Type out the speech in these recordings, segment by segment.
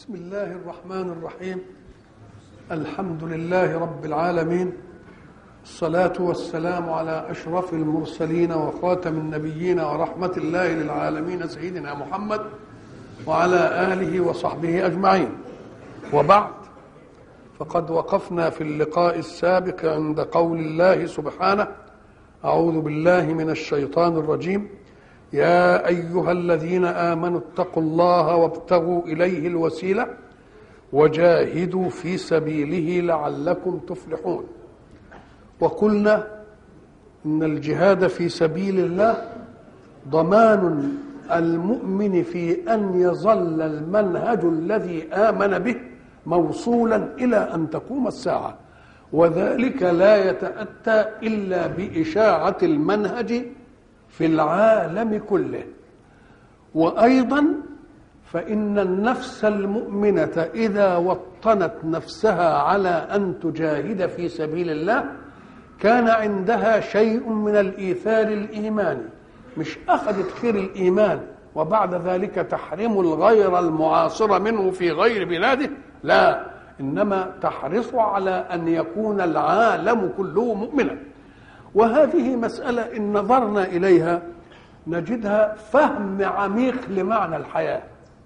بسم الله الرحمن الرحيم الحمد لله رب العالمين الصلاة والسلام على أشرف المرسلين وخاتم النبيين ورحمة الله للعالمين سيدنا محمد وعلى آله وصحبه أجمعين وبعد فقد وقفنا في اللقاء السابق عند قول الله سبحانه أعوذ بالله من الشيطان الرجيم يا أيها الذين آمنوا اتقوا الله وابتغوا إليه الوسيلة وجاهدوا في سبيله لعلكم تفلحون وقلنا إن الجهاد في سبيل الله ضمان المؤمن في أن يظل المنهج الذي آمن به موصولا إلى أن تقوم الساعة وذلك لا يتأتى إلا بإشاعة المنهج في العالم كله وايضا فان النفس المؤمنه اذا وطنت نفسها على ان تجاهد في سبيل الله كان عندها شيء من الايثار الايماني مش اخذت خير الايمان وبعد ذلك تحرم الغير المعاصر منه في غير بلاده لا انما تحرص على ان يكون العالم كله مؤمنا وهذه مسألة إن نظرنا إليها نجدها فهم عميق لمعنى الحياة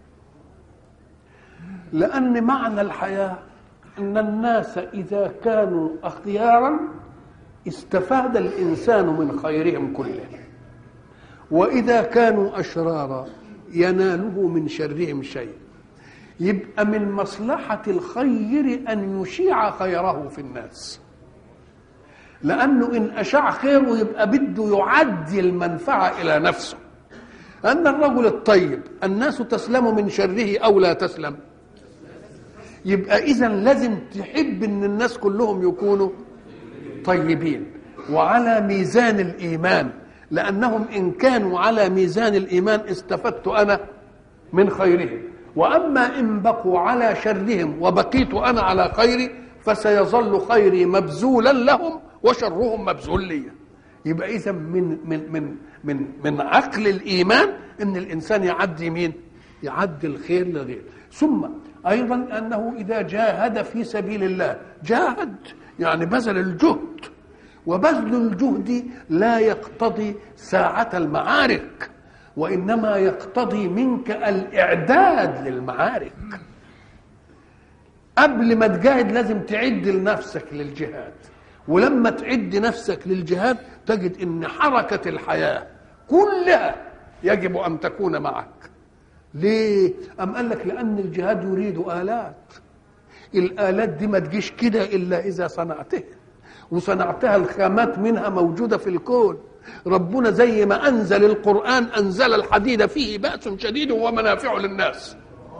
لأن معنى الحياة أن الناس إذا كانوا أخيارا استفاد الإنسان من خيرهم كله وإذا كانوا أشرارا يناله من شرهم شيء يبقى من مصلحة الخير أن يشيع خيره في الناس لانه ان اشاع خيره يبقى بده يعدي المنفعه الى نفسه ان الرجل الطيب الناس تسلم من شره او لا تسلم يبقى اذا لازم تحب ان الناس كلهم يكونوا طيبين وعلى ميزان الايمان لانهم ان كانوا على ميزان الايمان استفدت انا من خيرهم واما ان بقوا على شرهم وبقيت انا على خيري فسيظل خيري مبذولا لهم وشرهم مبذول لي يبقى اذا من من من من من عقل الايمان ان الانسان يعدي مين يعدي الخير لغيره ثم ايضا انه اذا جاهد في سبيل الله جاهد يعني بذل الجهد وبذل الجهد لا يقتضي ساعة المعارك وإنما يقتضي منك الإعداد للمعارك قبل ما تجاهد لازم تعد لنفسك للجهاد ولما تعد نفسك للجهاد تجد ان حركه الحياه كلها يجب ان تكون معك ليه ام قال لك لان الجهاد يريد الات الالات دي ما تجيش كده الا اذا صنعتها وصنعتها الخامات منها موجوده في الكون ربنا زي ما انزل القران انزل الحديد فيه باس شديد ومنافع للناس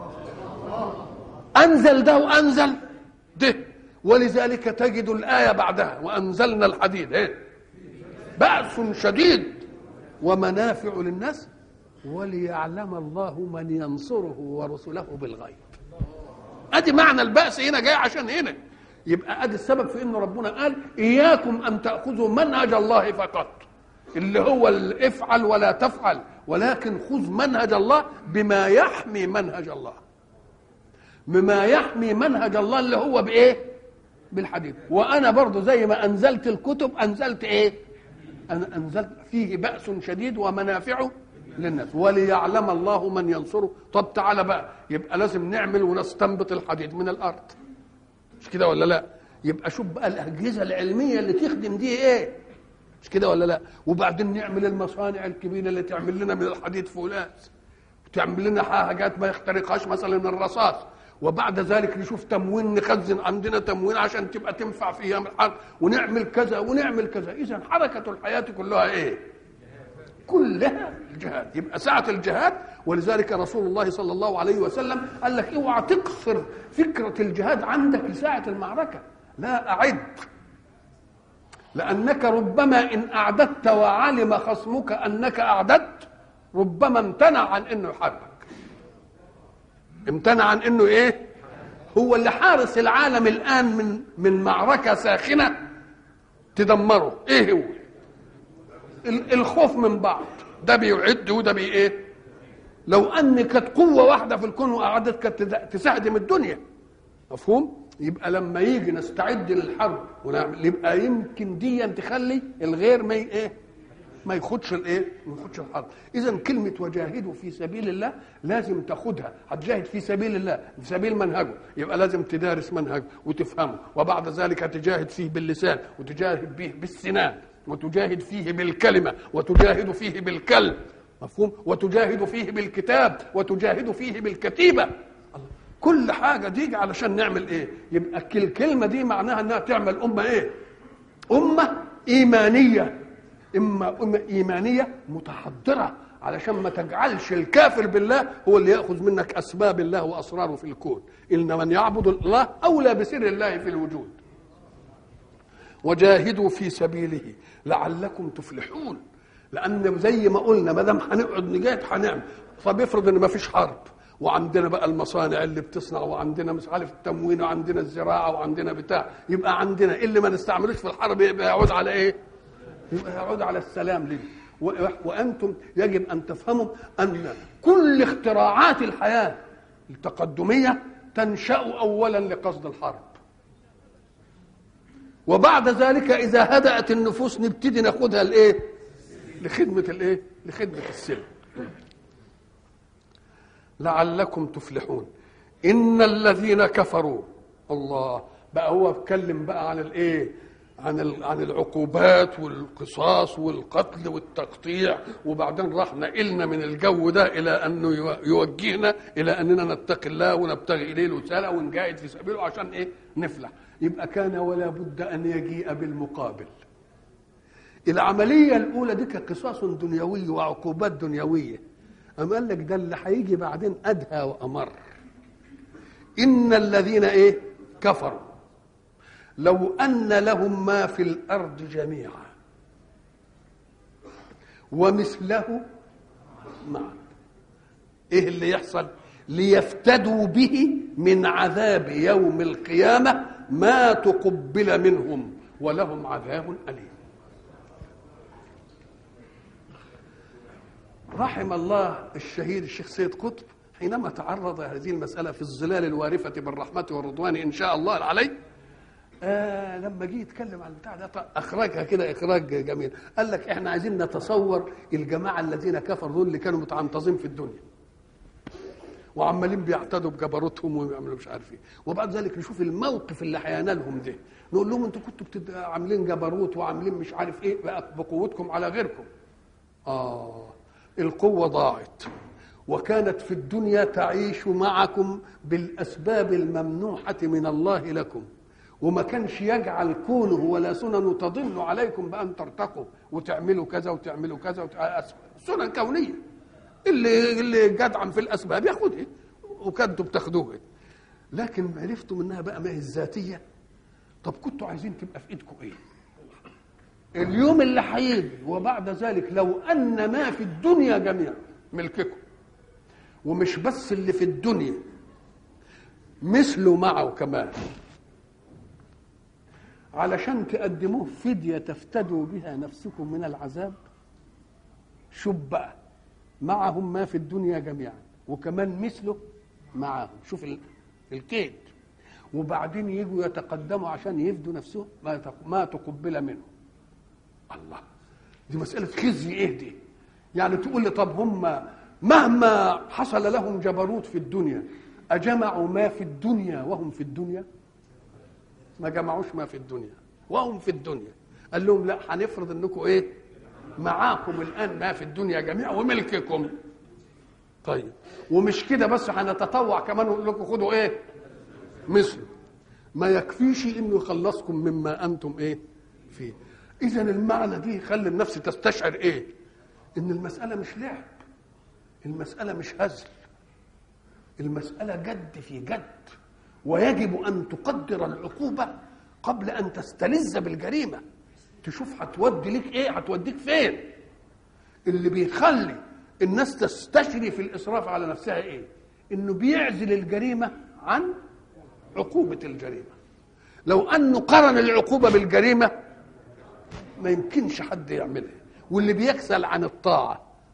انزل ده وانزل ده ولذلك تجد الآية بعدها وأنزلنا الحديد إيه؟ بأس شديد ومنافع للناس وليعلم الله من ينصره ورسله بالغيب ادي معنى البأس هنا جاي عشان هنا يبقى ادي السبب في ان ربنا قال اياكم ان تاخذوا منهج الله فقط اللي هو افعل ولا تفعل ولكن خذ منهج الله بما يحمي منهج الله بما يحمي منهج الله اللي هو بايه بالحديد وانا برضو زي ما انزلت الكتب انزلت ايه انا انزلت فيه باس شديد ومنافع للناس وليعلم الله من ينصره طب تعالى بقى يبقى لازم نعمل ونستنبط الحديد من الارض مش كده ولا لا يبقى شوف بقى الاجهزه العلميه اللي تخدم دي ايه مش كده ولا لا وبعدين نعمل المصانع الكبيره اللي تعمل لنا من الحديد فولاذ تعمل لنا حاجات ما يخترقهاش مثلا الرصاص وبعد ذلك نشوف تموين نخزن عندنا تموين عشان تبقى تنفع في ايام الحرب ونعمل كذا ونعمل كذا اذا حركه الحياه كلها ايه كلها الجهاد يبقى ساعة الجهاد ولذلك رسول الله صلى الله عليه وسلم قال لك اوعى تقصر فكرة الجهاد عندك لساعة المعركة لا أعد لأنك ربما إن أعددت وعلم خصمك أنك أعددت ربما امتنع عن أنه يحاربك امتنع عن انه ايه هو اللي حارس العالم الان من من معركه ساخنه تدمره ايه هو الخوف من بعض ده بيعد وده بي ايه لو ان كانت قوه واحده في الكون وقعدت كانت تسهدم الدنيا مفهوم يبقى لما يجي نستعد للحرب ونعمل يبقى يمكن دي تخلي الغير ما ايه ما ياخدش الايه ما ياخدش الحرب اذا كلمه وجاهدوا في سبيل الله لازم تاخدها هتجاهد في سبيل الله في سبيل منهجه يبقى لازم تدارس منهجه وتفهمه وبعد ذلك تجاهد فيه باللسان وتجاهد به بالسنان وتجاهد فيه بالكلمه وتجاهد فيه بالكلب مفهوم وتجاهد فيه بالكتاب وتجاهد فيه بالكتيبه كل حاجه دي علشان نعمل ايه يبقى الكلمه دي معناها انها تعمل امه ايه امه ايمانيه اما امه ايمانيه متحضره علشان ما تجعلش الكافر بالله هو اللي ياخذ منك اسباب الله واسراره في الكون ان من يعبد الله اولى بسر الله في الوجود وجاهدوا في سبيله لعلكم تفلحون لان زي ما قلنا ما دام هنقعد نجاهد هنعمل طب افرض ان ما فيش حرب وعندنا بقى المصانع اللي بتصنع وعندنا مش عارف التموين وعندنا الزراعه وعندنا بتاع يبقى عندنا اللي ما نستعملوش في الحرب يبقى يعود على ايه؟ يبقى يعود على السلام ليه؟ وانتم يجب ان تفهموا ان كل اختراعات الحياه التقدميه تنشا اولا لقصد الحرب وبعد ذلك اذا هدات النفوس نبتدي ناخدها لايه لخدمه الايه لخدمه السلم لعلكم تفلحون ان الذين كفروا الله بقى هو اتكلم بقى عن الايه عن عن العقوبات والقصاص والقتل والتقطيع وبعدين راح نقلنا من الجو ده الى انه يوجهنا الى اننا نتقي الله ونبتغي اليه الوساله ونجاهد في سبيله عشان ايه نفلح يبقى كان ولا بد ان يجيء بالمقابل العمليه الاولى دي قصاص دنيوي وعقوبات دنيويه أم قال لك ده اللي هيجي بعدين أدهى وأمر إن الذين إيه كفروا لو أن لهم ما في الأرض جميعا ومثله معا إيه اللي يحصل ليفتدوا به من عذاب يوم القيامة ما تقبل منهم ولهم عذاب أليم رحم الله الشهيد الشيخ سيد قطب حينما تعرض هذه المسألة في الظلال الوارفة بالرحمة والرضوان إن شاء الله عليه آه لما جه يتكلم عن البتاع ده اخرجها كده اخراج جميل قال لك احنا عايزين نتصور الجماعه الذين كفروا دول اللي كانوا متعنطزين في الدنيا وعمالين بيعتدوا بجبروتهم ويعملوا مش عارف ايه وبعد ذلك نشوف الموقف اللي هينالهم ده نقول لهم انتوا كنتوا بتد... عاملين جبروت وعاملين مش عارف ايه بقى بقوتكم على غيركم اه القوة ضاعت وكانت في الدنيا تعيش معكم بالأسباب الممنوحة من الله لكم وما كانش يجعل كونه ولا سنن تضل عليكم بأن ترتقوا وتعملوا كذا وتعملوا كذا وتعملوا سنن كونية اللي اللي جدعا في الأسباب ياخدها وكنتوا بتاخدوها لكن عرفتم انها بقى ما هي الذاتيه طب كنتوا عايزين تبقى في ايدكم ايه اليوم اللي هيجي وبعد ذلك لو ان ما في الدنيا جميعا ملككم ومش بس اللي في الدنيا مثله معه كمان علشان تقدموه فدية تفتدوا بها نفسكم من العذاب شوف بقى معهم ما في الدنيا جميعا وكمان مثله معهم شوف الكيد وبعدين يجوا يتقدموا عشان يفدوا نفسهم ما تقبل منهم الله دي مسألة خزي ايه دي يعني تقول لي طب هم مهما حصل لهم جبروت في الدنيا أجمعوا ما في الدنيا وهم في الدنيا ما جمعوش ما في الدنيا وهم في الدنيا قال لهم لا هنفرض انكم ايه معاكم الان ما في الدنيا جميعا وملككم طيب ومش كده بس هنتطوع كمان ونقول لكم خدوا ايه مثله ما يكفيش انه يخلصكم مما انتم ايه فيه اذا المعنى دي يخلي النفس تستشعر ايه ان المساله مش لعب المساله مش هزل المساله جد في جد ويجب ان تقدر العقوبه قبل ان تستلذ بالجريمه تشوف هتودي ليك ايه هتوديك فين اللي بيخلي الناس تستشري في الاسراف على نفسها ايه انه بيعزل الجريمه عن عقوبه الجريمه لو انه قرن العقوبه بالجريمه ما يمكنش حد يعملها واللي بيكسل عن الطاعه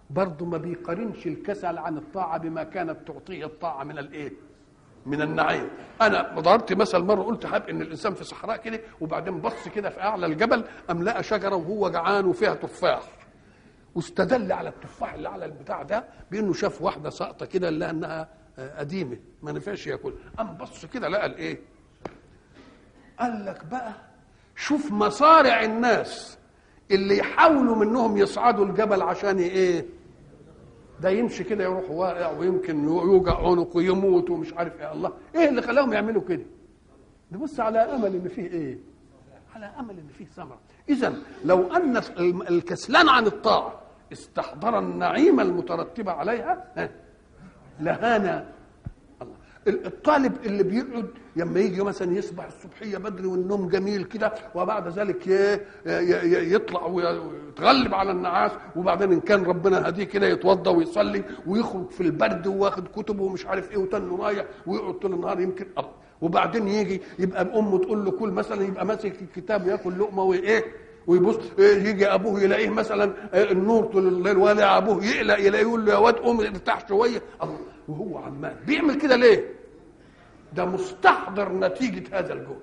برضه ما بيقارنش الكسل عن الطاعه بما كانت تعطيه الطاعه من الايه من النعيم انا ضربت مثل مره قلت حاب ان الانسان في صحراء كده وبعدين بص كده في اعلى الجبل ام لقى شجره وهو جعان وفيها تفاح واستدل على التفاح اللي على البتاع ده بانه شاف واحده ساقطه كده لقى انها قديمه ما نفعش ياكل قام بص كده لقى الايه قال لك بقى شوف مصارع الناس اللي يحاولوا منهم يصعدوا الجبل عشان ايه ده يمشي كده يروح واقع ويمكن يوجع عنقه يموت ومش عارف ايه الله ايه اللي خلاهم يعملوا كده نبص على امل ان فيه ايه على امل ان فيه ثمره اذا لو ان الكسلان عن الطاعه استحضر النعيم المترتب عليها لهانا الله الطالب اللي بيقعد لما يجي مثلا يصبح الصبحيه بدري والنوم جميل كده وبعد ذلك يطلع ويتغلب على النعاس وبعدين ان كان ربنا هديه كده يتوضا ويصلي ويخرج في البرد واخد كتبه ومش عارف ايه وتنه رايح ويقعد طول النهار يمكن الله وبعدين يجي يبقى امه تقول له كل مثلا يبقى ماسك الكتاب ياكل لقمه وايه ويبص يجي ابوه يلاقيه مثلا النور طول الليل ولا ابوه يقلق يلاقيه يقول له يا واد قوم ارتاح شويه الله وهو عمال بيعمل كده ليه؟ ده مستحضر نتيجه هذا الجهد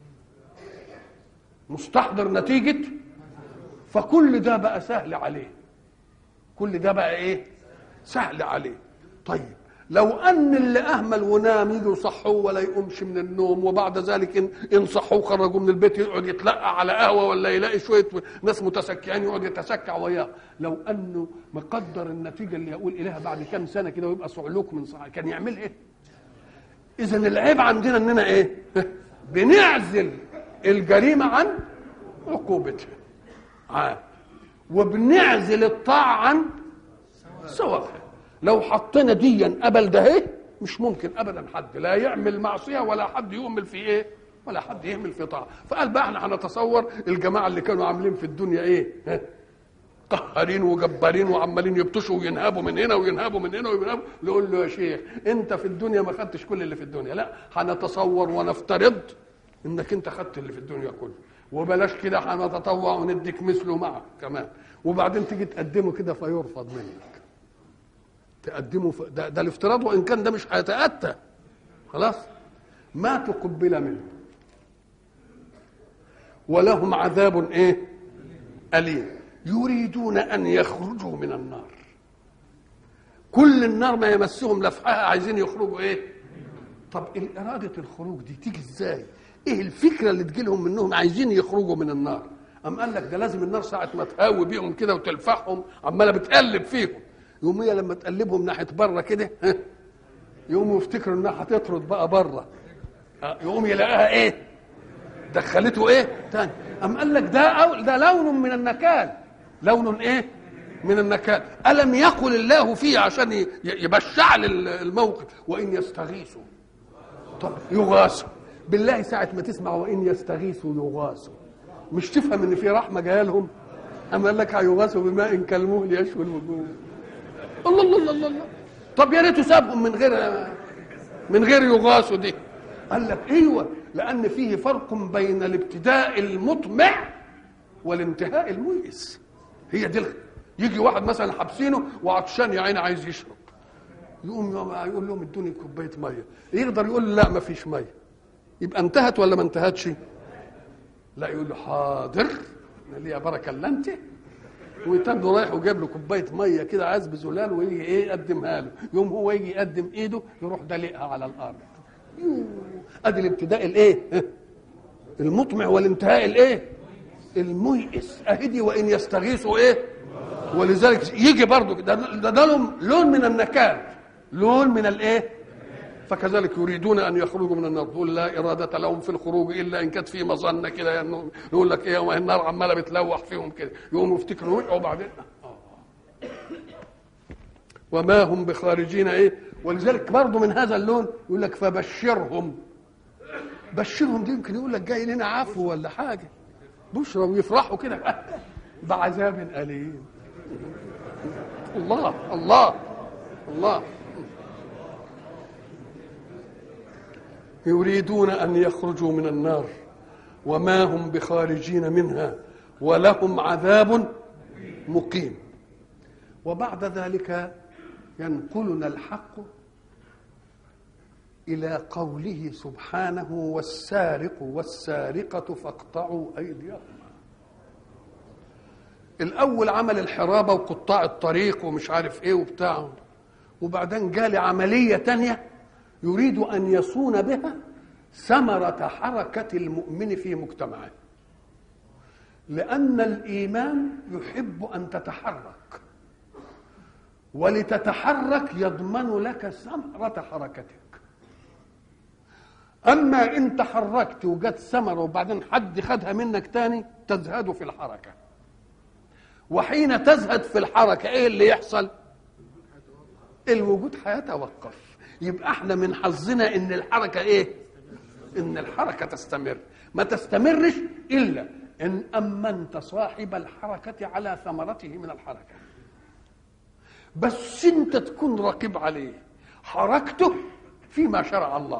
مستحضر نتيجه فكل ده بقى سهل عليه كل ده بقى ايه؟ سهل عليه طيب لو ان اللي اهمل ونام يجوا يصحوه ولا يقومش من النوم وبعد ذلك ان ان صحوه خرجوا من البيت يقعد يتلقى على قهوه ولا يلاقي شويه ناس متسكعين يقعد يتسكع وياه لو انه مقدر النتيجه اللي يقول اليها بعد كام سنه كده ويبقى صعلوك من صحيح كان يعمل ايه؟ اذا العيب عندنا اننا ايه؟ بنعزل الجريمه عن عقوبتها عام وبنعزل الطاعه عن ثوابها لو حطينا ديا قبل ده ايه مش ممكن ابدا حد لا يعمل معصيه ولا حد يؤمل في ايه ولا حد يهمل في طاعه فقال بقى احنا هنتصور الجماعه اللي كانوا عاملين في الدنيا ايه قهارين وجبارين وعمالين يبطشوا وينهبوا من هنا وينهبوا من هنا وينهبوا نقول له يا شيخ انت في الدنيا ما خدتش كل اللي في الدنيا لا هنتصور ونفترض انك انت خدت اللي في الدنيا كله وبلاش كده هنتطوع ونديك مثله معك كمان وبعدين تيجي تقدمه كده فيرفض منك تقدمه ف... ده, ده الافتراض وان كان ده مش هيتاتى خلاص ما تقبل منه ولهم عذاب ايه اليم يريدون ان يخرجوا من النار كل النار ما يمسهم لفحها عايزين يخرجوا ايه طب اراده الخروج دي تيجي ازاي ايه الفكره اللي تجيلهم منهم عايزين يخرجوا من النار أم قال لك ده لازم النار ساعة ما تهاوي بيهم كده وتلفحهم عمالة بتقلب فيهم يقوم هي لما تقلبهم ناحيه بره كده يقوموا يفتكروا انها هتطرد بقى بره يقوم يلاقيها ايه دخلته ايه تاني ام قال لك ده أو ده لون من النكال لون ايه من النكال الم يقل الله فيه عشان يبشع الموقف وان يستغيثوا طب يغاثوا بالله ساعة ما تسمع وإن يستغيثوا يغاثوا مش تفهم إن في رحمة جاية لهم أما قال لك هيغاثوا بماء كالمهل يشوي الوجوه الله الله الله الله, الله. طب يا ريته سابهم من غير من غير يغاثوا دي قال لك ايوه لان فيه فرق بين الابتداء المطمع والانتهاء الميئس هي دي يجي واحد مثلا حابسينه وعطشان يا عيني عايز يشرب يقوم يقول لهم ادوني كوبايه ميه يقدر يقول لا ما فيش ميه يبقى انتهت ولا ما انتهتش لا يقول له حاضر ليا بركه الا انت ويتم رايح وجايب له كوبايه ميه كده عايز بزلال ويجي ايه يقدمها له يوم هو يجي يقدم ايده يروح دلقها على الارض ادي الابتداء الايه المطمع والانتهاء الايه الميئس اهدي وان يستغيثوا ايه ولذلك يجي برضه ده, ده, ده لون من النكال لون من الايه فكذلك يريدون ان يخرجوا من النار تقول لا اراده لهم في الخروج الا ان كانت في مظنه كده يعني يقول لك ايه ما النار عماله بتلوح فيهم كده يقوموا يفتكروا وقعوا بعدين وما هم بخارجين ايه ولذلك برضه من هذا اللون يقول لك فبشرهم بشرهم دي يمكن يقول لك جاي لنا عفو ولا حاجه بشرى ويفرحوا كده بعذاب اليم الله الله الله يريدون ان يخرجوا من النار وما هم بخارجين منها ولهم عذاب مقيم وبعد ذلك ينقلنا الحق إلى قوله سبحانه والسارق والسارقة فاقطعوا أيديهما الأول عمل الحرابة وقطاع الطريق ومش عارف إيه وبتاع وبعدين جالي عملية تانية يريد أن يصون بها ثمرة حركة المؤمن في مجتمعه لأن الإيمان يحب أن تتحرك ولتتحرك يضمن لك ثمرة حركتك أما إن تحركت وجت ثمرة وبعدين حد خدها منك تاني تزهد في الحركة وحين تزهد في الحركة إيه اللي يحصل الوجود هيتوقف يبقى احنا من حظنا ان الحركة ايه ان الحركة تستمر ما تستمرش الا ان امنت صاحب الحركة على ثمرته من الحركة بس انت تكون رقيب عليه حركته فيما شرع الله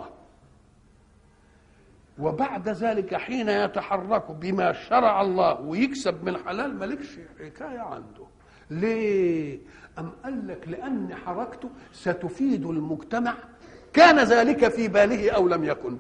وبعد ذلك حين يتحرك بما شرع الله ويكسب من حلال مالكش حكاية عنده ليه أم قال لك لأن حركته ستفيد المجتمع كان ذلك في باله أو لم يكن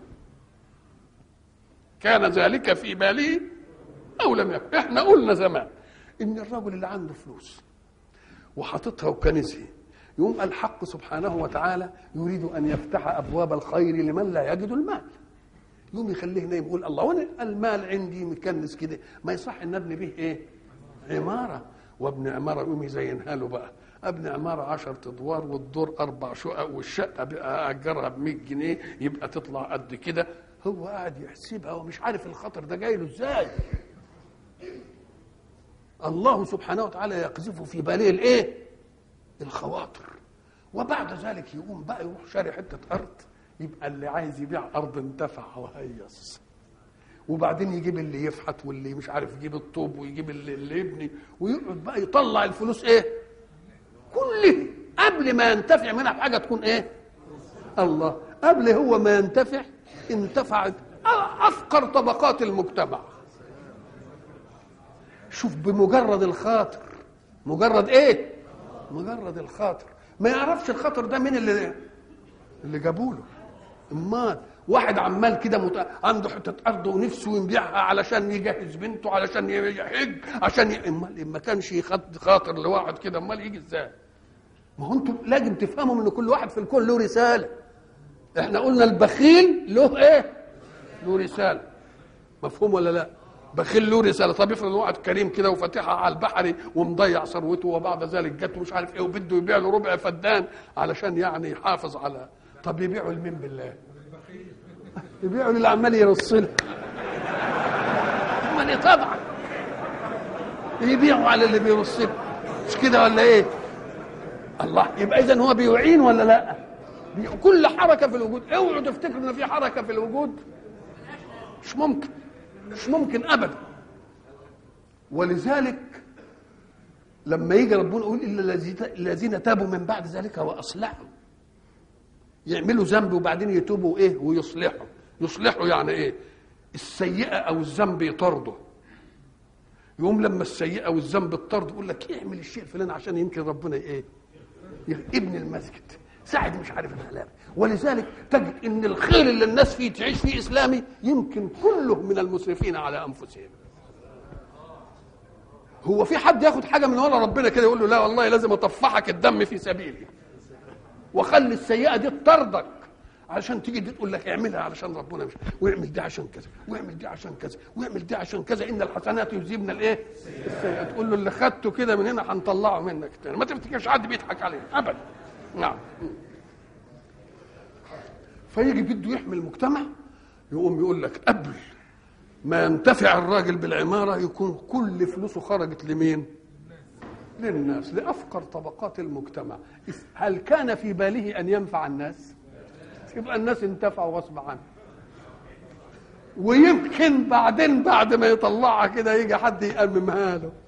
كان ذلك في باله أو لم يكن احنا قلنا زمان إن الرجل اللي عنده فلوس وحاططها وكنزها يوم الحق سبحانه وتعالى يريد أن يفتح أبواب الخير لمن لا يجد المال يوم يخليه نايم يقول الله وانا المال عندي مكنس كده ما يصح ان ابني به ايه عماره وابن عماره يقوم يزينها له بقى ابن عماره 10 ادوار والدور اربع شقق والشقه بقى اجرها ب 100 جنيه يبقى تطلع قد كده هو قاعد يحسبها ومش عارف الخطر ده جاي له ازاي الله سبحانه وتعالى يقذف في باله الايه الخواطر وبعد ذلك يقوم بقى يروح شاري حته ارض يبقى اللي عايز يبيع ارض انتفع وهيص وبعدين يجيب اللي يفحت واللي مش عارف يجيب الطوب ويجيب اللي, اللي يبني ويقعد بقى يطلع الفلوس ايه كله قبل ما ينتفع منها بحاجه تكون ايه الله قبل هو ما ينتفع انتفعت افقر طبقات المجتمع شوف بمجرد الخاطر مجرد ايه مجرد الخاطر ما يعرفش الخطر ده مين اللي اللي جابوا له امال واحد عمال كده مت... عنده حته ارض ونفسه يبيعها علشان يجهز بنته علشان يحج عشان ي... امال ما كانش يخد خاطر لواحد كده امال يجي ازاي ما هو انتم لازم تفهموا ان كل واحد في الكون له رساله احنا قلنا البخيل له ايه له رساله مفهوم ولا لا بخيل له رساله طب افرض واحد كريم كده وفاتحها على البحر ومضيع ثروته وبعد ذلك جت مش عارف ايه وبده يبيع له ربع فدان علشان يعني يحافظ على طب يبيعوا لمين بالله؟ يبيعوا للي عمال يرصلها امال طبعا يبيعوا على اللي بيرصلها مش كده ولا ايه؟ الله يبقى اذا هو بيعين ولا لا؟ كل حركه في الوجود اوعوا تفتكروا ان في حركه في الوجود مش ممكن مش ممكن ابدا ولذلك لما يجي ربنا يقول الا الذين تابوا من بعد ذلك واصلحوا يعملوا ذنب وبعدين يتوبوا ايه ويصلحوا يصلحوا يعني ايه السيئه او الذنب يطرده يقوم لما السيئه والذنب تطرد يقول لك اعمل الشيء الفلاني عشان يمكن ربنا ايه ابن المسجد ساعد مش عارف الغلابه ولذلك تجد ان الخير اللي الناس فيه تعيش فيه اسلامي يمكن كله من المسرفين على انفسهم هو في حد ياخد حاجه من ورا ربنا كده يقول له لا والله لازم اطفحك الدم في سبيلي واخلي السيئه دي تطردك علشان تيجي دي تقول لك اعملها علشان ربنا مش واعمل دي عشان كذا واعمل دي عشان كذا واعمل دي عشان كذا ان الحسنات يذهبن الايه؟ السيئه تقول له اللي خدته كده من هنا هنطلعه منك تاني ما تفتكرش حد بيضحك عليه ابدا نعم فيجي بده يحمي المجتمع يقوم يقول لك قبل ما ينتفع الراجل بالعماره يكون كل فلوسه خرجت لمين؟ للناس لافقر طبقات المجتمع هل كان في باله ان ينفع الناس؟ يبقى الناس انتفعوا غصب عنه ويمكن بعدين بعد ما يطلعها كده يجي حد يأممها له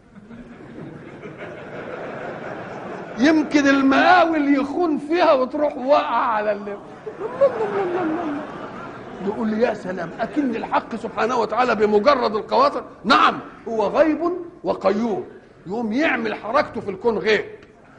يمكن المقاول يخون فيها وتروح واقعة على اللي يقول لي يا سلام أكن الحق سبحانه وتعالى بمجرد القواطر نعم هو غيب وقيوم يقوم يعمل حركته في الكون غيب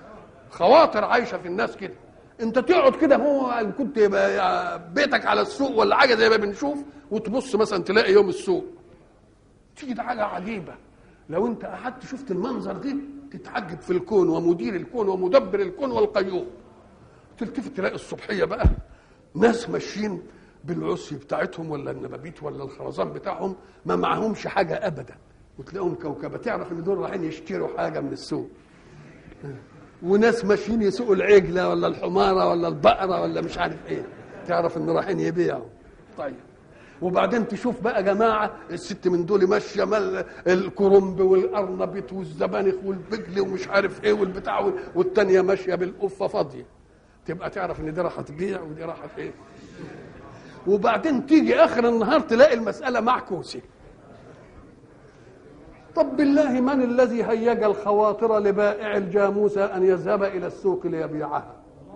خواطر عايشه في الناس كده انت تقعد كده هو كنت يبقى بيتك على السوق ولا حاجه زي ما بنشوف وتبص مثلا تلاقي يوم السوق تيجي ده حاجه عجيبه لو انت قعدت شفت المنظر دي تتعجب في الكون ومدير الكون ومدبر الكون والقيوم تلتفت تلاقي الصبحيه بقى ناس ماشيين بالعصي بتاعتهم ولا النبابيت ولا الخرزان بتاعهم ما معهمش حاجه ابدا وتلاقيهم كوكبه تعرف ان دول رايحين يشتروا حاجه من السوق وناس ماشيين يسوقوا العجله ولا الحماره ولا البقره ولا مش عارف ايه تعرف ان رايحين يبيعوا طيب وبعدين تشوف بقى جماعه الست من دول ماشيه مال الكرنب والارنبيط والزبانخ والبجل ومش عارف ايه والبتاع والتانيه ماشيه بالقفه فاضيه تبقى تعرف ان دي راح تبيع ودي راح ايه وبعدين تيجي اخر النهار تلاقي المساله معكوسه طب بالله من الذي هيج الخواطر لبائع الجاموسة أن يذهب إلى السوق ليبيعها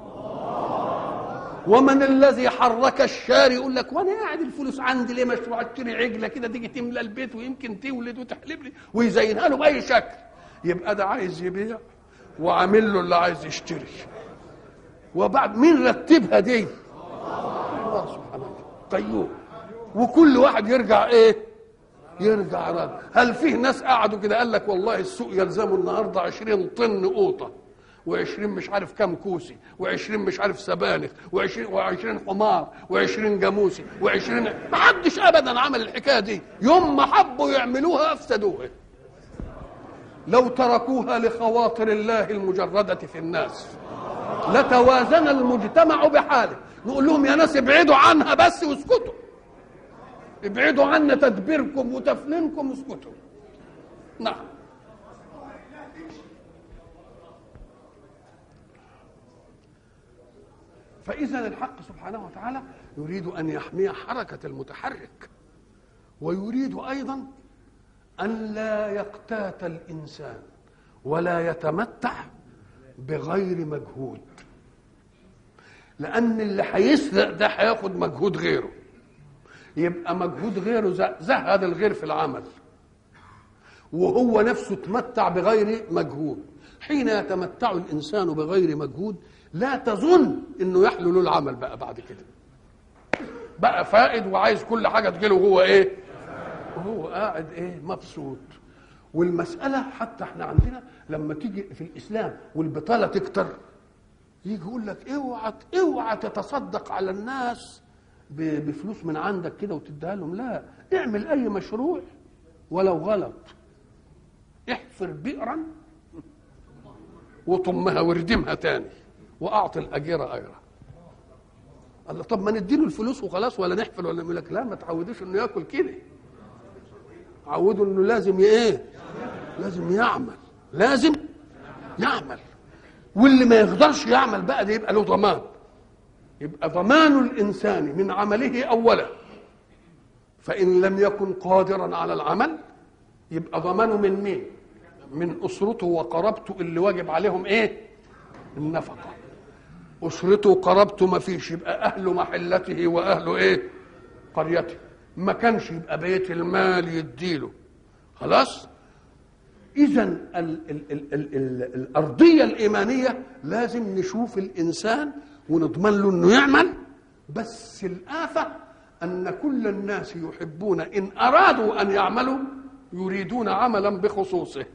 ومن الذي حرك الشاري يقول لك وانا قاعد الفلوس عندي ليه مشروع اشتري عجله كده تيجي تملى البيت ويمكن تولد وتحلب لي ويزينها له باي شكل يبقى ده عايز يبيع وعامل له اللي عايز يشتري وبعد مين رتبها دي الله سبحانه وتعالى قيوم وكل واحد يرجع ايه يرجع رد هل فيه ناس قعدوا كده قال لك والله السوق يلزمه النهارده 20 طن قوطه و20 مش عارف كام كوسي و20 مش عارف سبانخ و20 و20 حمار و20 جاموسي و20 ما حدش ابدا عمل الحكايه دي يوم ما حبوا يعملوها افسدوها لو تركوها لخواطر الله المجرده في الناس لتوازن المجتمع بحاله نقول لهم يا ناس ابعدوا عنها بس واسكتوا ابعدوا عنا تدبيركم وتفنينكم واسكتوا نعم فإذا الحق سبحانه وتعالى يريد أن يحمي حركة المتحرك ويريد أيضا أن لا يقتات الإنسان ولا يتمتع بغير مجهود لأن اللي هيسرق ده هياخد مجهود غيره يبقى مجهود غيره زهد الغير في العمل وهو نفسه تمتع بغير مجهود حين يتمتع الانسان بغير مجهود لا تظن انه يحلو له العمل بقى بعد كده بقى فائد وعايز كل حاجه تجيله وهو ايه وهو قاعد ايه مبسوط والمساله حتى احنا عندنا لما تيجي في الاسلام والبطاله تكتر يجي يقول لك اوعى اوعى تتصدق على الناس بفلوس من عندك كده وتديها لهم لا اعمل اي مشروع ولو غلط احفر بئرا وطمها واردمها تاني واعطي الاجير اجره قال له طب ما نديله الفلوس وخلاص ولا نحفل ولا يقول لك لا ما تعودوش انه ياكل كده عودوا انه لازم ايه لازم يعمل لازم يعمل واللي ما يقدرش يعمل بقى ده يبقى له ضمان يبقى ضمان الانسان من عمله اولا فان لم يكن قادرا على العمل يبقى ضمانه من مين من اسرته وقرابته اللي واجب عليهم ايه النفقه اسرته وقرابته ما فيش يبقى اهل محلته واهل ايه قريته ما كانش يبقى بيت المال يديله خلاص اذا ال ال ال ال ال الارضيه الايمانيه لازم نشوف الانسان ونضمن له انه يعمل بس الآفة أن كل الناس يحبون إن أرادوا أن يعملوا يريدون عملا بخصوصه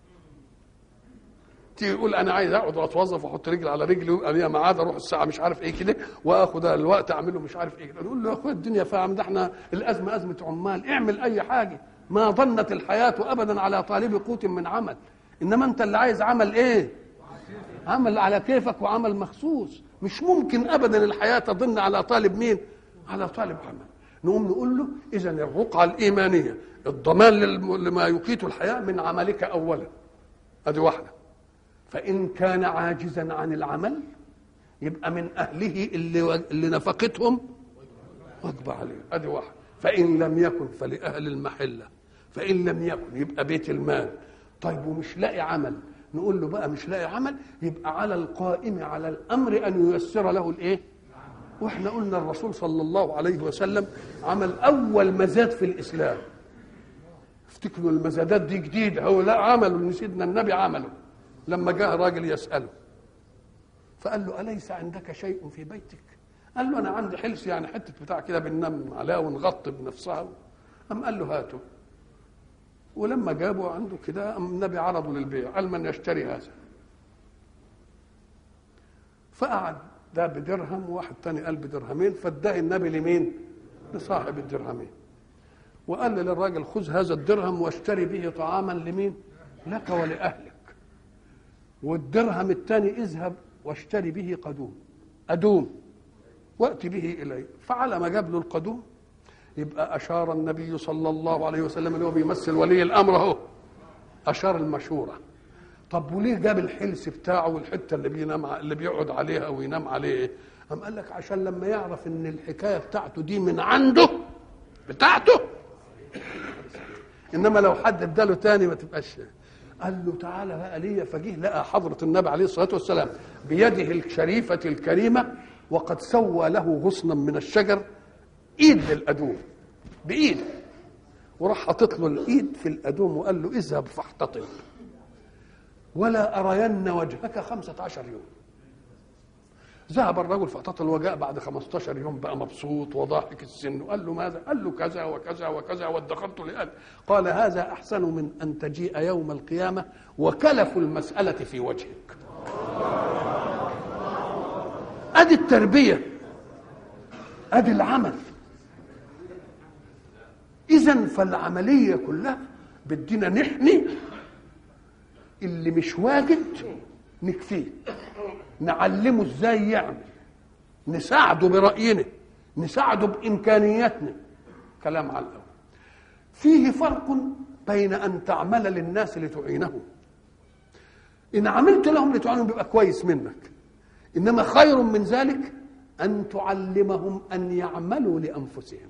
تيجي يقول انا عايز اقعد واتوظف واحط رجل على رجلي انا ميعاد اروح الساعه مش عارف ايه كده واخد الوقت اعمله مش عارف ايه نقول له يا اخويا الدنيا فاهم ده احنا الازمه ازمه عمال اعمل اي حاجه ما ظنت الحياه ابدا على طالب قوت من عمل انما انت اللي عايز عمل ايه عمل على كيفك وعمل مخصوص مش ممكن ابدا الحياه تظن على طالب مين على طالب عمل نقوم نقول له اذا الرقعه الايمانيه الضمان لما يقيت الحياه من عملك اولا ادي واحده فان كان عاجزا عن العمل يبقى من اهله اللي اللي نفقتهم واجب عليه ادي واحده فان لم يكن فلاهل المحله فان لم يكن يبقى بيت المال طيب ومش لاقي عمل نقول له بقى مش لاقي عمل يبقى على القائم على الامر ان ييسر له الايه واحنا قلنا الرسول صلى الله عليه وسلم عمل اول مزاد في الاسلام افتكروا المزادات دي جديده هو لا عمله ان سيدنا النبي عمله لما جاء راجل يساله فقال له اليس عندك شيء في بيتك قال له انا عندي حلس يعني حته بتاع كده بننام عليها ونغطي بنفسها قام قال له هاته ولما جابوا عنده كده قام النبي عرضه للبيع قال من يشتري هذا فقعد ده بدرهم وواحد تاني قال بدرهمين فاداه النبي لمين؟ لصاحب الدرهمين وقال للراجل خذ هذا الدرهم واشتري به طعاما لمين؟ لك ولأهلك والدرهم الثاني اذهب واشتري به قدوم أدوم وأت به إلي فعلى ما جاب له القدوم يبقى أشار النبي صلى الله عليه وسلم اللي هو بيمثل ولي الأمر أهو أشار المشورة طب وليه جاب الحلس بتاعه والحته اللي بينام اللي بيقعد عليها وينام عليه قام قال لك عشان لما يعرف ان الحكايه بتاعته دي من عنده بتاعته انما لو حد اداله تاني ما تبقاش قال له تعالى بقى ليا فجه لقى حضره النبي عليه الصلاه والسلام بيده الشريفه الكريمه وقد سوى له غصنا من الشجر ايد للادوم بايد وراح حاطط له الايد في الادوم وقال له اذهب فاحتطب ولا أرين وجهك خمسة عشر يوم ذهب الرجل فاعتطل وجاء بعد 15 يوم بقى مبسوط وضاحك السن وقال له ماذا؟ قال له كذا وكذا وكذا وادخرت لأهل قال هذا أحسن من أن تجيء يوم القيامة وكلف المسألة في وجهك أدي التربية أدي العمل إذا فالعملية كلها بدنا نحمي اللي مش واجد نكفيه نعلمه ازاي يعمل نساعده برأينا نساعده بإمكانياتنا كلام على الأول فيه فرق بين أن تعمل للناس لتعينهم إن عملت لهم لتعينهم بيبقى كويس منك إنما خير من ذلك أن تعلمهم أن يعملوا لأنفسهم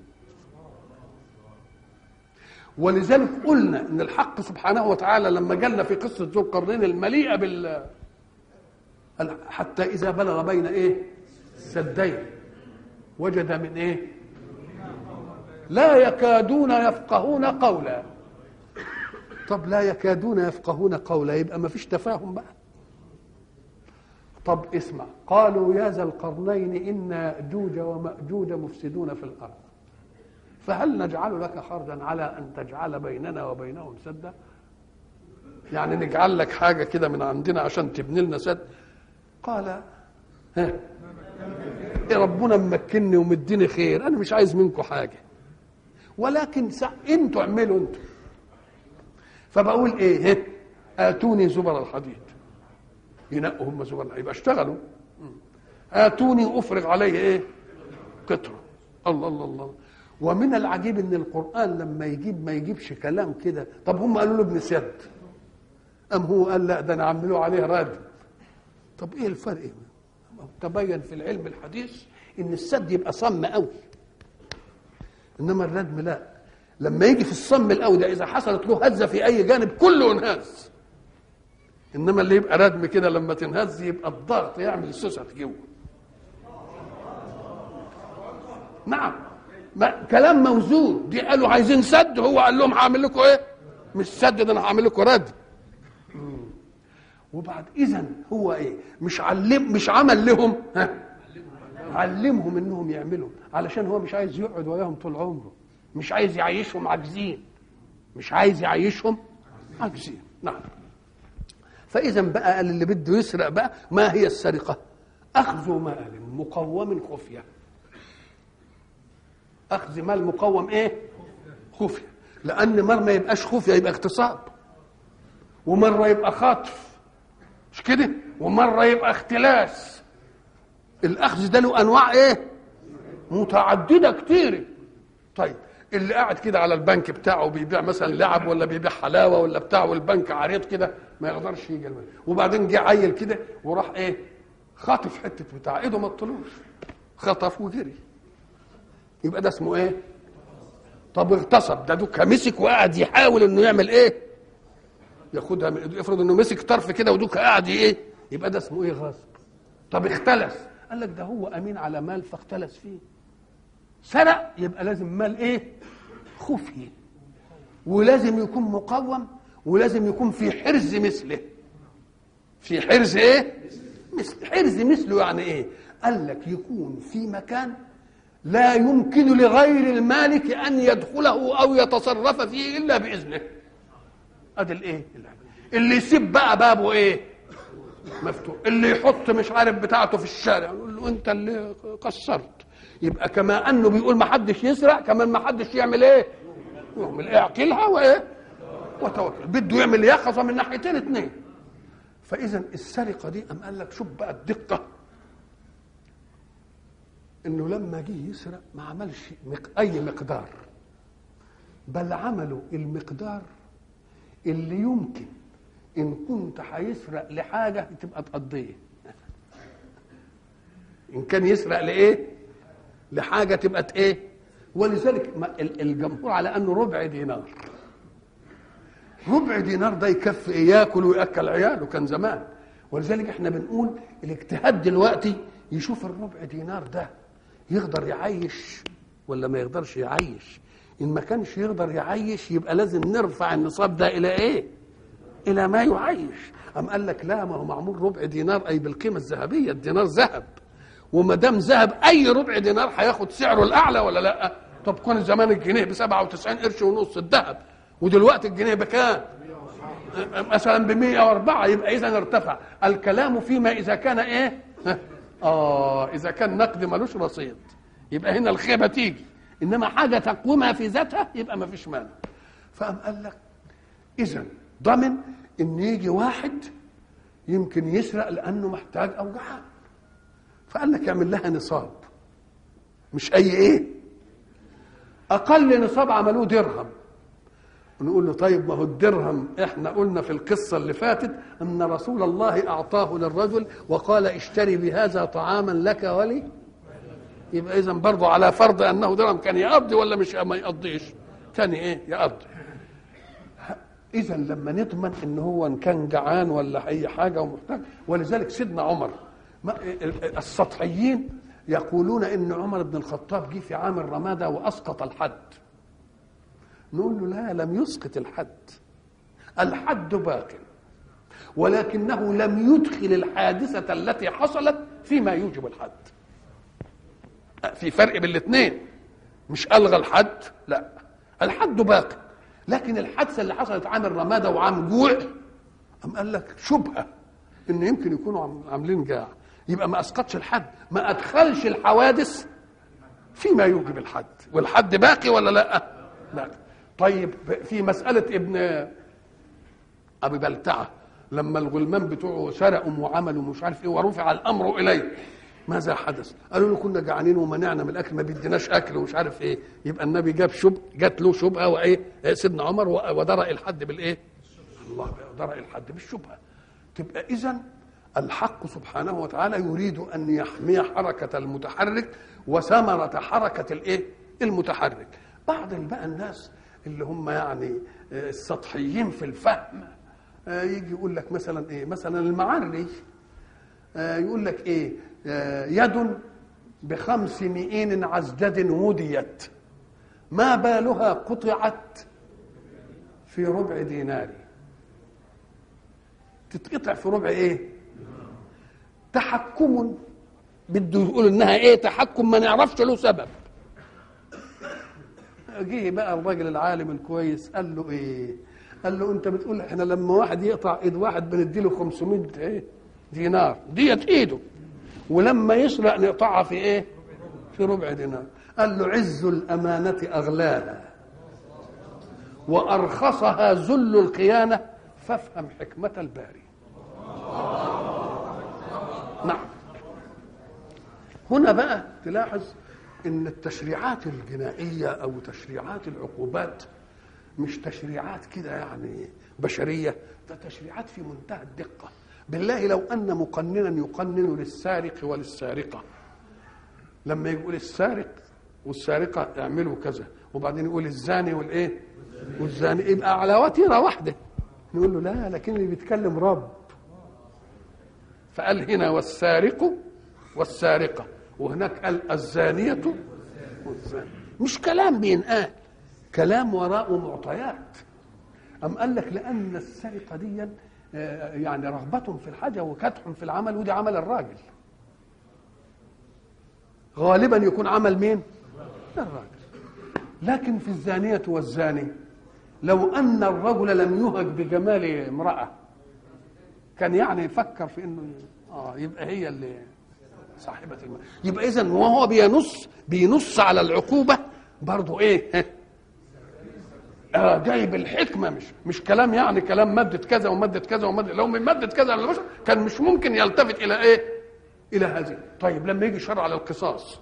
ولذلك قلنا ان الحق سبحانه وتعالى لما جالنا في قصه ذو القرنين المليئه بال حتى اذا بلغ بين ايه سدين وجد من ايه لا يكادون يفقهون قولا طب لا يكادون يفقهون قولا يبقى ما فيش تفاهم بقى طب اسمع قالوا يا ذا القرنين ان ياجوج وماجوج مفسدون في الارض فهل نجعل لك خرجا على ان تجعل بيننا وبينهم سدا يعني نجعل لك حاجه كده من عندنا عشان تبني لنا سد قال ها إيه ربنا ممكنني ومديني خير انا مش عايز منكم حاجه ولكن سع... انتوا اعملوا انتوا فبقول ايه ها اتوني زبر الحديد ينقوا هم زبر يبقى اشتغلوا اتوني افرغ عليه ايه قطره الله الله الله ومن العجيب ان القران لما يجيب ما يجيبش كلام كده طب هم قالوا له ابن سد ام هو قال لا ده انا عملوه عليه رد طب ايه الفرق تبين في العلم الحديث ان السد يبقى صم قوي انما الردم لا لما يجي في الصم القوي ده اذا حصلت له هزه في اي جانب كله انهز انما اللي يبقى ردم كده لما تنهز يبقى الضغط يعمل سوسه جوه نعم ما كلام موزون دي قالوا عايزين سد هو قال لهم هعمل لكم ايه مش سد ده انا هعمل لكم رد وبعد اذا هو ايه مش علم مش عمل لهم ها علمهم انهم يعملوا علشان هو مش عايز يقعد وياهم طول عمره مش عايز يعيشهم عاجزين مش عايز يعيشهم عاجزين نعم فاذا بقى قال اللي بده يسرق بقى ما هي السرقه اخذ مال مقوم خفيه اخذ مال مقوم ايه خفيه لان مره ما يبقاش خفيه يبقى اغتصاب ومره يبقى خطف مش كده ومره يبقى اختلاس الاخذ ده له انواع ايه متعدده كتير طيب اللي قاعد كده على البنك بتاعه بيبيع مثلا لعب ولا بيبيع حلاوه ولا بتاع والبنك عريض كده ما يقدرش يجي المال. وبعدين جه عيل كده وراح ايه خاطف حته بتاع ايده ما تطلوش خطف وجري يبقى ده اسمه ايه طب اغتصب ده دوكا مسك وقعد يحاول انه يعمل ايه ياخدها من ايده افرض انه مسك طرف كده ودوكا قاعد ايه يبقى ده اسمه ايه غصب طب اختلس قال لك ده هو امين على مال فاختلس فيه سرق يبقى لازم مال ايه خفي ولازم يكون مقوم ولازم يكون في حرز مثله في حرز ايه مثل حرز مثله يعني ايه قال لك يكون في مكان لا يمكن لغير المالك ان يدخله او يتصرف فيه الا باذنه ادي الايه اللي يسيب بقى بابه ايه مفتوح اللي يحط مش عارف بتاعته في الشارع يقول له انت اللي قصرت يبقى كما انه بيقول ما حدش يسرق كمان ما حدش يعمل ايه يعمل ايه اعقلها وايه وتوكل بده يعمل يقظه من ناحيتين اثنين فاذا السرقه دي ام قال لك شوف بقى الدقه انه لما جه يسرق ما عملش مق... اي مقدار بل عملوا المقدار اللي يمكن ان كنت هيسرق لحاجه تبقى تقضيه ان كان يسرق لايه لحاجه تبقى ايه ولذلك الجمهور على انه ربع دينار ربع دينار ده يكفي ايه ياكل وياكل عياله كان زمان ولذلك احنا بنقول الاجتهاد دلوقتي يشوف الربع دينار ده يقدر يعيش ولا ما يقدرش يعيش ان ما كانش يقدر يعيش يبقى لازم نرفع النصاب ده الى ايه الى ما يعيش ام قال لك لا ما هو معمول ربع دينار اي بالقيمه الذهبيه الدينار ذهب وما دام ذهب اي ربع دينار هياخد سعره الاعلى ولا لا طب كان زمان الجنيه ب 97 قرش ونص الذهب ودلوقتي الجنيه بكام مثلا ب 104 يبقى اذا ارتفع الكلام فيما اذا كان ايه اه اذا كان نقد ملوش رصيد يبقى هنا الخيبه تيجي انما حاجه تقومها في ذاتها يبقى ما فيش مانع فقام قال لك اذا ضمن ان يجي واحد يمكن يسرق لانه محتاج او جعان فقال لك اعمل لها نصاب مش اي ايه اقل نصاب عملوه درهم ونقول له طيب ما هو الدرهم احنا قلنا في القصه اللي فاتت ان رسول الله اعطاه للرجل وقال اشتري بهذا طعاما لك ولي يبقى اذا برضه على فرض انه درهم كان يقضي ولا مش ما يقضيش كان ايه يقضي اذا لما نضمن ان هو ان كان جعان ولا اي حاجه ومحتاج ولذلك سيدنا عمر السطحيين يقولون ان عمر بن الخطاب جه في عام الرماده واسقط الحد نقول له لا لم يسقط الحد الحد باق ولكنه لم يدخل الحادثة التي حصلت فيما يوجب الحد في فرق بين الاثنين مش ألغى الحد لا الحد باق لكن الحادثة اللي حصلت عام الرمادة وعام جوع أم قال لك شبهة إن يمكن يكونوا عاملين جاع يبقى ما أسقطش الحد ما أدخلش الحوادث فيما يوجب الحد والحد باقي ولا لا باقي طيب في مسألة ابن أبي بلتعة لما الغلمان بتوعه سرقوا وعملوا مش عارف ايه ورفع الامر اليه ماذا حدث؟ قالوا له كنا جعانين ومنعنا من الاكل ما بيديناش اكل ومش عارف ايه يبقى النبي جاب شب جات له شبهه وايه سيدنا عمر ودرأ الحد بالايه؟ الله درأ الحد بالشبهه تبقى اذا الحق سبحانه وتعالى يريد ان يحمي حركه المتحرك وثمره حركه الايه؟ المتحرك بعض بقى الناس اللي هم يعني السطحيين في الفهم يجي يقول لك مثلا ايه مثلا المعري يقول لك ايه يد بخمس مئين عزدد وديت ما بالها قطعت في ربع دينار تتقطع في ربع ايه تحكم بده يقول انها ايه تحكم ما نعرفش له سبب جه بقى الراجل العالم الكويس قال له ايه قال له انت بتقول احنا لما واحد يقطع ايد واحد بندي له 500 ايه دينار ديت ايده ولما يسرق نقطعها في ايه في ربع دينار قال له عز الامانه اغلاها وارخصها ذل الخيانه فافهم حكمه الباري نعم هنا بقى تلاحظ ان التشريعات الجنائيه او تشريعات العقوبات مش تشريعات كده يعني بشريه ده تشريعات في منتهى الدقه بالله لو ان مقننا يقنن للسارق وللسارقه لما يقول السارق والسارقه اعملوا كذا وبعدين يقول الزاني والايه والزاني يبقى على وتيره واحده نقول له لا لكن اللي بيتكلم رب فقال هنا والسارق والسارقه وهناك قال الزانية والزاني مش كلام بينقال كلام وراءه معطيات أم قال لك لأن السرقة دي آه، يعني رغبة في الحاجة وكدح في العمل ودي عمل الراجل غالبا يكون عمل مين الراجل لكن في الزانية والزاني لو أن الرجل لم يهج بجمال امرأة كان يعني يفكر في انه اه يبقى هي اللي صاحبة المال يبقى اذا وهو بينص بينص على العقوبة برضه ايه آه جايب الحكمة مش مش كلام يعني كلام مادة كذا ومادة كذا ومادة لو من مادة كذا على البشر كان مش ممكن يلتفت إلى إيه؟ إلى هذه طيب لما يجي شرع على القصاص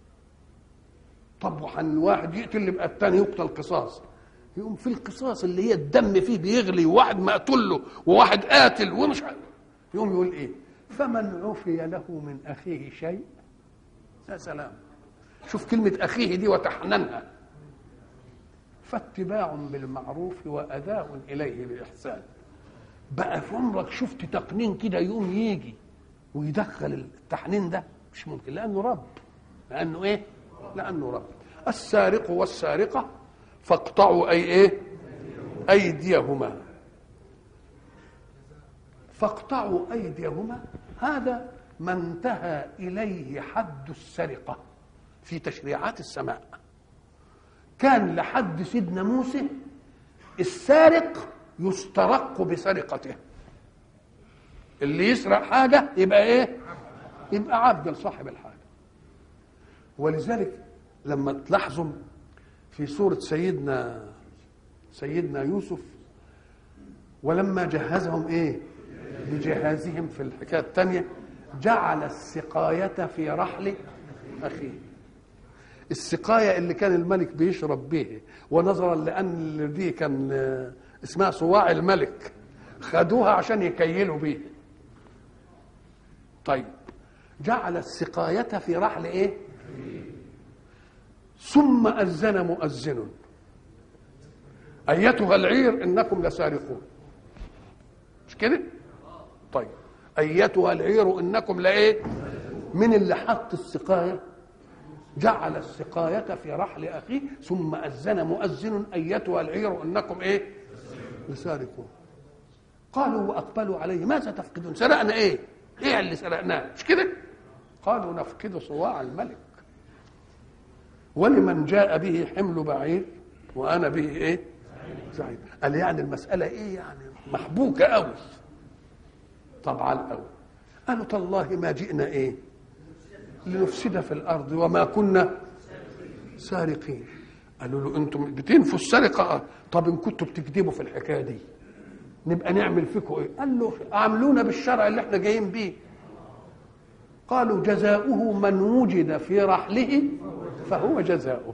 طب وحن واحد يقتل يبقى الثاني يقتل قصاص يقوم في القصاص اللي هي الدم فيه بيغلي وواحد مقتول له وواحد قاتل ومش عارف يقوم يقول ايه فمن عفي له من اخيه شيء يا سلام شوف كلمة أخيه دي وتحننها فاتباع بالمعروف وأداء إليه بإحسان بقى في عمرك شفت تقنين كده يقوم يجي ويدخل التحنين ده مش ممكن لأنه رب لأنه إيه؟ لأنه رب السارق والسارقة فاقطعوا أي إيه؟ أيديهما فاقطعوا أيديهما هذا ما انتهى إليه حد السرقة في تشريعات السماء كان لحد سيدنا موسى السارق يسترق بسرقته اللي يسرق حاجة يبقى ايه يبقى عبد لصاحب الحاجة ولذلك لما تلاحظوا في سورة سيدنا سيدنا يوسف ولما جهزهم ايه بجهازهم في الحكاية الثانية جعل السقاية في رحل أخيه السقاية اللي كان الملك بيشرب به ونظرا لأن دي كان اسمها صواع الملك خدوها عشان يكيلوا بيه طيب جعل السقاية في رحل ايه ثم أذن مؤذن أيتها العير إنكم لسارقون مش كده طيب أيتها العير إنكم لإيه من اللي حط السقاية جعل السقاية في رحل أخيه ثم أذن مؤذن أيتها العير إنكم إيه لسارقون قالوا وأقبلوا عليه ماذا تفقدون سرقنا إيه إيه اللي سرقناه مش كده قالوا نفقد صواع الملك ولمن جاء به حمل بعير وأنا به إيه زعيم قال يعني المسألة إيه يعني محبوكة قوي طبعا قوي قالوا تالله ما جئنا إيه لنفسد في الارض وما كنا سارقين قالوا له انتم بتنفوا السرقه طب ان كنتوا بتكذبوا في الحكايه دي نبقى نعمل فيكم ايه قال له عاملونا بالشرع اللي احنا جايين بيه قالوا جزاؤه من وجد في رحله فهو جزاؤه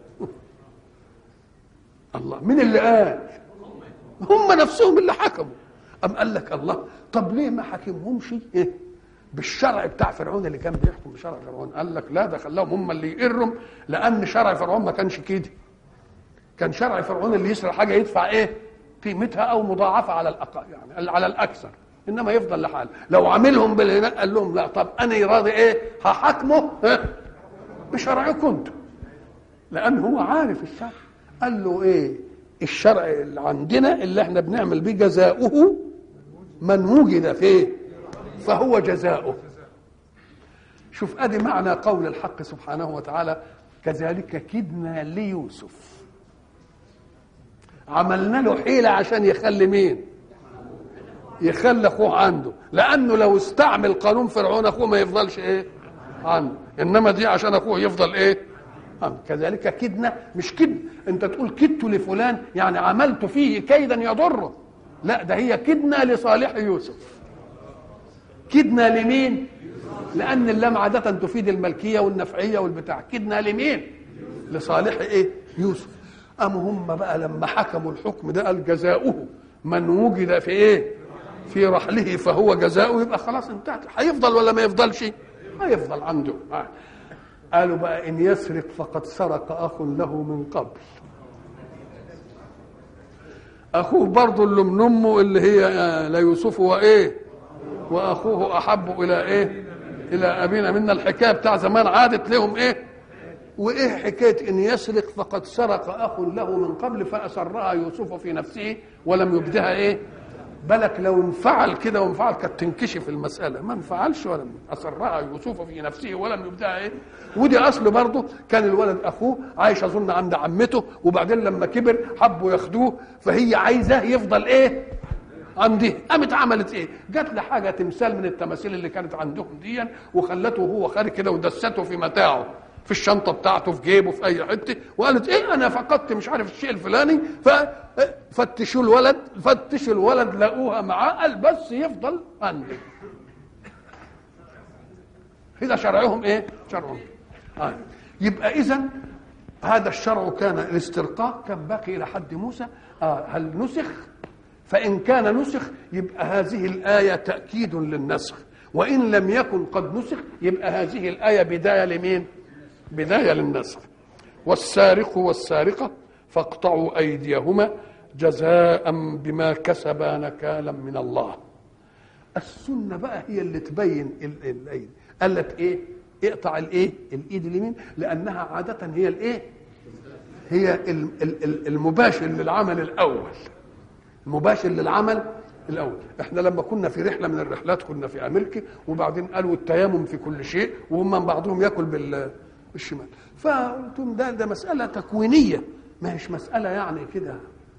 الله مين اللي قال هم نفسهم اللي حكموا أم قال لك الله طب ليه ما حكمهمش إيه؟ بالشرع بتاع فرعون اللي كان بيحكم بشرع فرعون قال لك لا ده خلاهم هم اللي يقرهم لان شرع فرعون ما كانش كده كان شرع فرعون اللي يسرق حاجه يدفع ايه قيمتها او مضاعفه على الاقل يعني على الاكثر انما يفضل لحاله لو عاملهم بالهناك قال لهم لا طب انا راضي ايه هحاكمه بشرعكم انتم لان هو عارف الشرع قال له ايه الشرع اللي عندنا اللي احنا بنعمل بيه جزاؤه من وجد فيه فهو جزاؤه شوف ادي معنى قول الحق سبحانه وتعالى كذلك كدنا ليوسف عملنا له حيلة عشان يخلي مين يخلي اخوه عنده لانه لو استعمل قانون فرعون اخوه ما يفضلش ايه عنده انما دي عشان اخوه يفضل ايه عنده. كذلك كدنا مش كد انت تقول كدت لفلان يعني عملت فيه كيدا يضره لا ده هي كدنا لصالح يوسف كدنا لمين لان اللام عاده تفيد الملكيه والنفعيه والبتاع كدنا لمين لصالح ايه يوسف قاموا هم بقى لما حكموا الحكم ده قال جزاؤه من وجد في ايه في رحله فهو جزاؤه يبقى خلاص انتهت هيفضل ولا ما يفضلش هيفضل عنده قالوا بقى ان يسرق فقد سرق اخ له من قبل اخوه برضه اللي من امه اللي هي ليوسف وايه واخوه احب الى ايه الى ابينا منا الحكايه بتاع زمان عادت لهم ايه وايه حكايه ان يسرق فقد سرق اخ له من قبل فاسرها يوسف في نفسه ولم يبدها ايه بالك لو انفعل كده وانفعل كانت تنكشف المساله ما انفعلش ولم اصرها يوسف في نفسه ولم يبدأ ايه ودي اصل برضه كان الولد اخوه عايش اظن عند عمته وبعدين لما كبر حبوا ياخدوه فهي عايزاه يفضل ايه عندي قامت عملت ايه جات لي حاجه تمثال من التماثيل اللي كانت عندهم دي وخلته وهو خارج كده ودسته في متاعه في الشنطه بتاعته في جيبه في اي حته وقالت ايه انا فقدت مش عارف الشيء الفلاني ففتشوا الولد فتشوا الولد لقوها معاه قال بس يفضل عندي كده شرعهم ايه شرعهم آه. يبقى اذا هذا الشرع كان الاسترقاق كان باقي الى حد موسى آه هل نسخ فإن كان نسخ يبقى هذه الآية تأكيد للنسخ وإن لم يكن قد نسخ يبقى هذه الآية بداية لمين؟ بداية للنسخ والسارق والسارقة فاقطعوا أيديهما جزاء بما كسبا نكالا من الله السنة بقى هي اللي تبين الأيدي قالت إيه؟ اقطع الايه؟ الايد اليمين لانها عاده هي الايه؟ هي المباشر للعمل الاول مباشر للعمل الاول احنا لما كنا في رحله من الرحلات كنا في امريكا وبعدين قالوا التيمم في كل شيء وهم بعضهم ياكل بالشمال فقلت لهم ده ده مساله تكوينيه ما هيش مساله يعني كده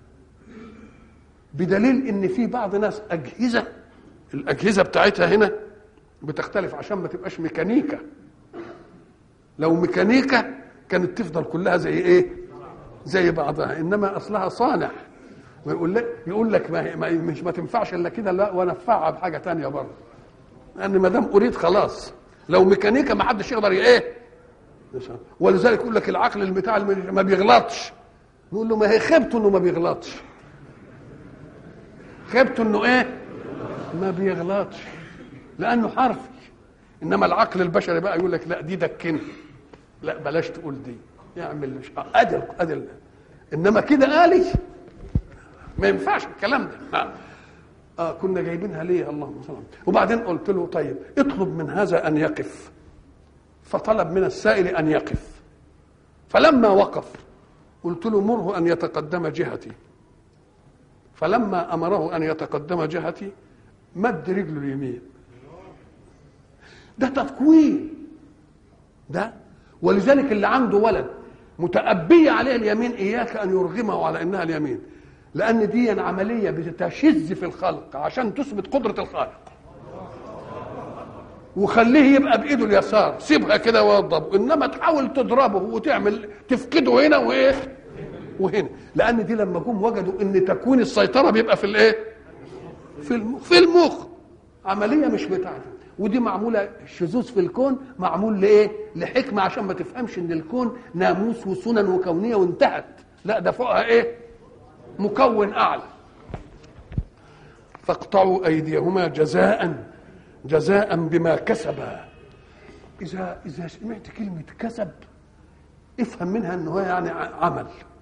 بدليل ان في بعض ناس اجهزه الاجهزه بتاعتها هنا بتختلف عشان ما تبقاش ميكانيكا لو ميكانيكا كانت تفضل كلها زي ايه زي بعضها انما اصلها صانع ويقول لك يقول لك ما, ما مش ما تنفعش الا كده لا وانفعها بحاجه تانية برضه لان ما دام اريد خلاص لو ميكانيكا ما حدش يقدر ايه ولذلك يقول لك العقل البتاع ما بيغلطش نقول له ما هي خيبته انه ما بيغلطش خيبته انه ايه ما بيغلطش لانه حرفي انما العقل البشري بقى يقول لك لا دي دكني لا بلاش تقول دي يعمل مش ادل ادل انما كده آلي ما ينفعش الكلام ده آه. آه كنا جايبينها ليه اللهم صل وبعدين قلت له طيب اطلب من هذا ان يقف فطلب من السائل ان يقف فلما وقف قلت له مره ان يتقدم جهتي فلما امره ان يتقدم جهتي مد رجله اليمين ده تكوين ده ولذلك اللي عنده ولد متأبية عليه اليمين إياك أن يرغمه على إنها اليمين لأن دي عملية بتشذ في الخلق عشان تثبت قدرة الخالق وخليه يبقى بإيده اليسار سيبها كده وضب إنما تحاول تضربه وتعمل تفقده هنا وإيه وهنا لأن دي لما جم وجدوا إن تكوين السيطرة بيبقى في الإيه في المخ في المخ عملية مش بتاعته ودي معمولة شذوذ في الكون معمول لإيه لحكمة عشان ما تفهمش إن الكون ناموس وسنن وكونية وانتهت لا ده فوقها إيه مكون اعلى فاقطعوا ايديهما جزاء جزاء بما كسبا اذا اذا سمعت كلمه كسب افهم منها ان هو يعني عمل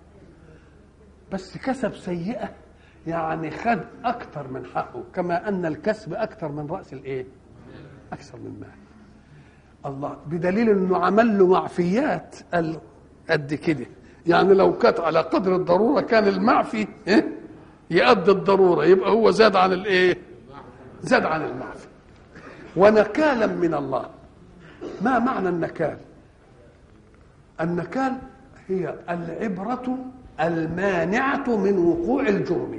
بس كسب سيئه يعني خد اكتر من حقه كما ان الكسب اكتر من راس الايه اكثر من مال الله بدليل انه عمل له معفيات قال قد كده يعني لو كانت على قدر الضروره كان المعفي إيه؟ يؤدي الضروره يبقى هو زاد عن الايه زاد عن المعفي ونكالا من الله ما معنى النكال النكال هي العبرة المانعة من وقوع الجرم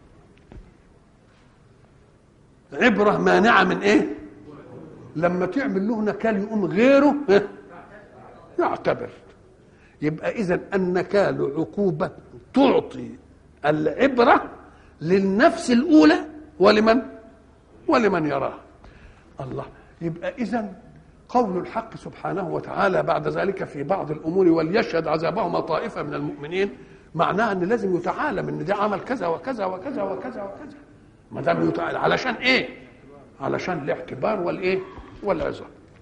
عبرة مانعة من ايه لما تعمل له نكال يقوم غيره يعتبر يبقى اذا النكال عقوبه تعطي العبره للنفس الاولى ولمن ولمن يراها الله يبقى اذا قول الحق سبحانه وتعالى بعد ذلك في بعض الامور وليشهد عذابهما طائفه من المؤمنين معناها ان لازم يتعالم ان ده عمل كذا وكذا وكذا وكذا وكذا ما دام يتعالم علشان ايه؟ علشان الاعتبار والايه؟ والعظه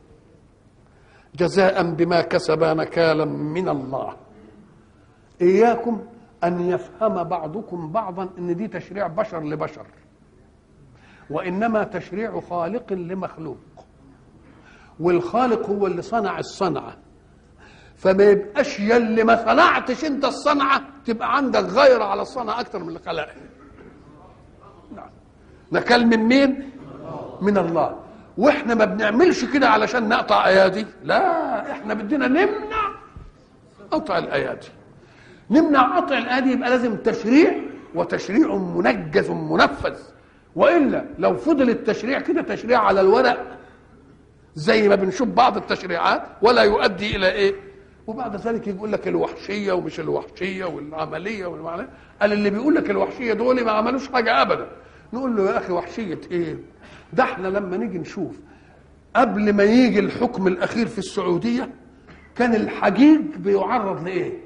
جزاء بما كسبا نكالا من الله اياكم ان يفهم بعضكم بعضا ان دي تشريع بشر لبشر وانما تشريع خالق لمخلوق والخالق هو اللي صنع الصنعه فما يبقاش يلي ما صنعتش انت الصنعه تبقى عندك غير على الصنعه اكتر من اللي خلقها نعم نكال من مين من الله واحنا ما بنعملش كده علشان نقطع ايادي لا احنا بدنا نمنع قطع الايادي نمنع قطع الايادي يبقى لازم تشريع وتشريع منجز منفذ والا لو فضل التشريع كده تشريع على الورق زي ما بنشوف بعض التشريعات ولا يؤدي الى ايه وبعد ذلك يقول لك الوحشيه ومش الوحشيه والعمليه والمعنى قال اللي بيقول لك الوحشيه دول ما عملوش حاجه ابدا نقول له يا اخي وحشيه ايه ده احنا لما نيجي نشوف قبل ما يجي الحكم الاخير في السعوديه كان الحجيج بيعرض لايه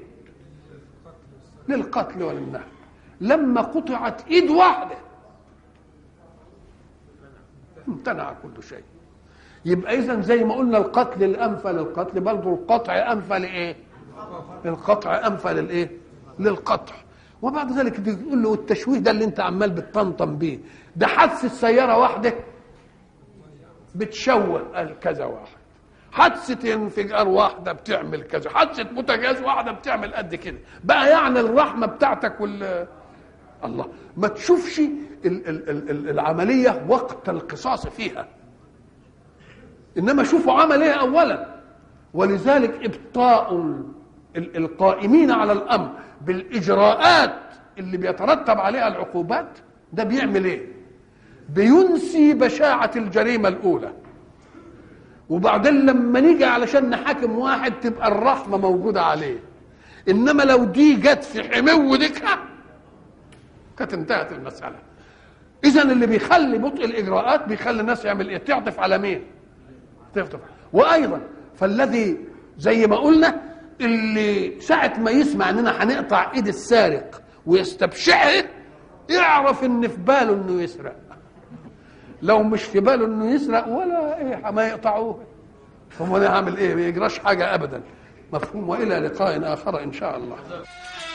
للقتل وللنهب لما قطعت ايد واحده امتنع كل شيء يبقى اذا زي ما قلنا القتل الانفى للقتل برضه القطع انفى لايه القطع انفى للايه للقطع وبعد ذلك بيقول له التشويه ده اللي انت عمال بتطنطن بيه ده حادثه سياره واحده بتشوه قال كذا واحد حادثه انفجار واحده بتعمل كذا حادثه بوتاجاز واحده بتعمل قد كده بقى يعني الرحمه بتاعتك وال الله ما تشوفش ال ال ال العمليه وقت القصاص فيها انما شوفوا عمل ايه اولا ولذلك ابطاء القائمين على الامر بالاجراءات اللي بيترتب عليها العقوبات ده بيعمل ايه بينسي بشاعه الجريمه الاولى وبعدين لما نيجي علشان نحاكم واحد تبقى الرحمه موجوده عليه انما لو دي جت في حمو ديكها كانت انتهت المساله اذا اللي بيخلي بطء الاجراءات بيخلي الناس يعمل ايه تعطف على مين تعطف وايضا فالذي زي ما قلنا اللي ساعة ما يسمع اننا هنقطع ايد السارق ويستبشعه يعرف ان في باله انه يسرق لو مش في باله انه يسرق ولا ايه ما يقطعوه هم انا هعمل ايه ما يجراش حاجه ابدا مفهوم والى لقاء اخر ان شاء الله